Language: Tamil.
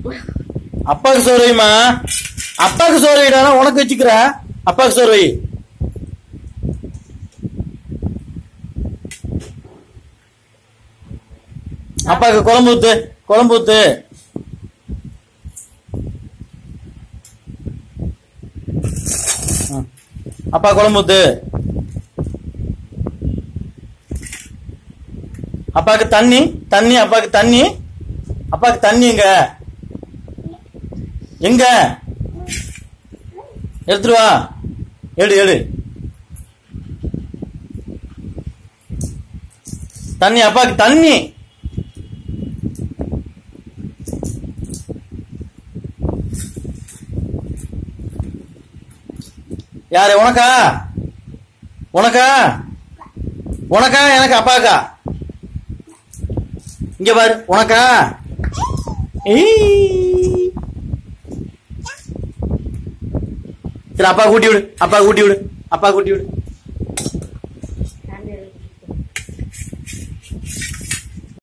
அப்பாவுக்கு சோறு வைமா அப்பாவுக்கு சோறு வைடா உனக்கு வச்சுக்கிற அப்பாவுக்கு சோறு வை அப்பாவுக்கு குழம்பு ஊத்து குழம்பு ஊத்து ம். அப்பா குழம்பு ஊத்து அப்பாவுக்கு தண்ணி தண்ணி அப்பாவுக்கு தண்ணி அப்பாவுக்கு தண்ணி எங்க எங்க எடுத்துட்டு வா எடு எடு தண்ணி அப்பாவுக்கு தண்ணி யாரு உனக்கா உனக்கா உனக்கா எனக்கு அப்பாக்கா இங்க பாரு உனக்கா ஏய். சரி அப்பா கூட்டி விடு அப்பா கூட்டி விடு அப்பா கூட்டி விடு